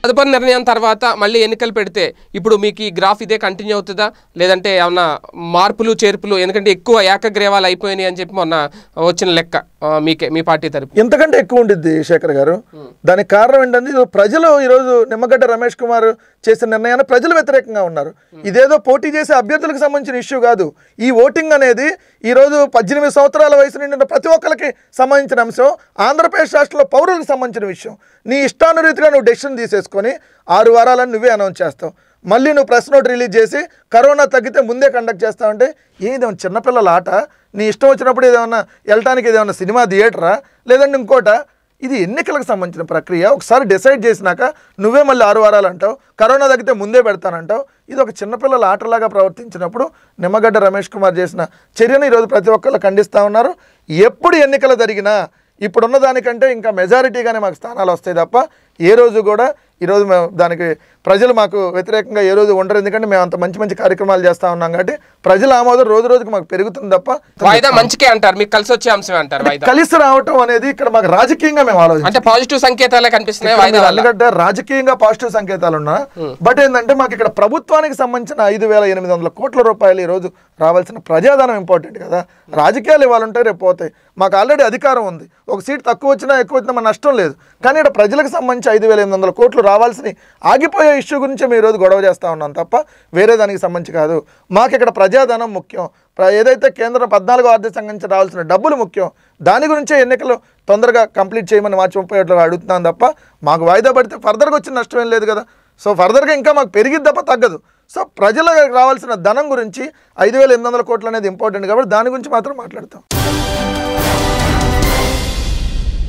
తదుపరి నిర్ణయం తర్వాత మళ్ళీ ఎన్నికలు పెడితే ఇప్పుడు మీకు ఈ గ్రాఫ్ ఇదే కంటిన్యూ అవుతుందా లేదంటే ఏమన్నా మార్పులు చేర్పులు ఎందుకంటే ఎక్కువ ఏకగ్రీవాలు అయిపోయినాయి అని చెప్పి మొన్న వచ్చిన లెక్క ఆ, మీకే మీ పార్టీ తరపు ఇంతకంటే ఎక్కువ ఉండిద్ది శేఖర్ గారు దానికి కారణం ఏంటంటే ఇది ప్రజలు ఈరోజు నిమ్మగడ్డ రమేష్ కుమార్ చేసిన నిర్ణయాన్ని ప్రజలు వ్యతిరేకంగా ఉన్నారు ఇదేదో పోటీ చేసే అభ్యర్థులకు సంబంధించిన ఇష్యూ కాదు ఈ ఓటింగ్ అనేది ఈరోజు పద్దెనిమిది సంవత్సరాల వయసు నిండిన ప్రతి ఒక్కరికి సంబంధించిన అంశం ఆంధ్రప్రదేశ్ రాష్ట్రంలో పౌరులకు సంబంధించిన విషయం నీ ఇష్టానురీతిగా నువ్వు డెసిషన్ తీసేసుకొని ఆరు వారాలను నువ్వే అనౌన్స్ చేస్తావు మళ్ళీ నువ్వు ప్రెస్ నోట్ రిలీజ్ చేసి కరోనా తగ్గితే ముందే కండక్ట్ చేస్తావంటే ఏదేమన్నా చిన్నపిల్లల ఆట నీ ఇష్టం వచ్చినప్పుడు ఏదేమన్నా వెళ్ళటానికి ఏదేమన్నా సినిమా థియేటరా లేదంటే ఇంకోట ఇది ఎన్నికలకు సంబంధించిన ప్రక్రియ ఒకసారి డిసైడ్ చేసినాక నువ్వే మళ్ళీ ఆరు వారాలు అంటావు కరోనా తగ్గితే ముందే పెడతానంటావు ఇది ఒక చిన్నపిల్లల ఆటలాగా ప్రవర్తించినప్పుడు నిమ్మగడ్డ రమేష్ కుమార్ చేసిన చర్యను ఈరోజు ప్రతి ఒక్కళ్ళు ఖండిస్తూ ఉన్నారు ఎప్పుడు ఎన్నికలు జరిగినా ఇప్పుడున్న దానికంటే ఇంకా మెజారిటీగానే మాకు స్థానాలు వస్తాయి తప్ప ఏ రోజు కూడా ఈరోజు మేము దానికి ప్రజలు మాకు వ్యతిరేకంగా ఏ రోజు ఉండరు ఎందుకంటే మేము అంత మంచి మంచి కార్యక్రమాలు చేస్తూ ఉన్నాం కాబట్టి ప్రజల ఆమోదం రోజు రోజుకి మాకు పెరుగుతుంది తప్ప వాయిదా మంచికే అంటారు మీకు కలిసి వచ్చే అంశమే అంటారు వాయిదా కలిసి రావటం అనేది ఇక్కడ మాకు రాజకీయంగా మేము ఆలోచించాం అంటే పాజిటివ్ సంకేతాలే కనిపిస్తున్నాయి ఇక్కడ వాయిదా మీరు వల్ల అన్నగడ్డ రాజకీయంగా పాజిటివ్ సంకేతాలు ఉన్నా బట్ ఏంటంటే మాకు ఇక్కడ ప్రభుత్వానికి సంబంధించిన ఐదు వేల ఎనిమిది వందల కోట్ల రూపాయలు ఈ రోజు రావాల్సిన ప్రజాధనం ఇంపార్టెంట్ కదా రాజకీయాలు ఇవ్వాలంటే రేపు పోతాయి మాకు ఆల్రెడీ అధికారం ఉంది ఒక సీట్ తక్కువ వచ్చినా ఎక్కువ వచ్చినా మన నష్టం లేదు కానీ ఇక్కడ ప్రజలకు సంబంధించి ఐదు వేల ఎనిమిది వందల కోట్లు రావాల్సిన ఆగిపోయే ఇష్యూ గురించి మేము ఈరోజు గొడవ చేస్తా ఉన్నాం తప్ప వేరే దానికి సంబంధించి కాదు మాకు ఇక్కడ ప్రజాధనం ముఖ్యం ప్ర- ఏదైతే కేంద్ర పద్నాలుగో ఆర్థిక సంఘం నుంచి రావాల్సిన డబ్బులు ముఖ్యం దాని గురించే ఎన్నికలు తొందరగా కంప్లీట్ చేయమని మార్చి ముప్పై ఒకటిలో అడుగుతున్నాం తప్ప మాకు వాయిదా పడితే ఫర్దర్గా వచ్చిన నష్టం ఏం లేదు కదా సో ఫర్దర్గా ఇంకా మాకు పెరిగిద్ది తప్ప తగ్గదు సో ప్రజలకు రావాల్సిన ధనం గురించి ఐదు వేల ఎనిమిది వందల కోట్లు అనేది ఇంపార్టెంట్ కాబట్టి దాని గురించి మాత్రం మాట్లాడతాం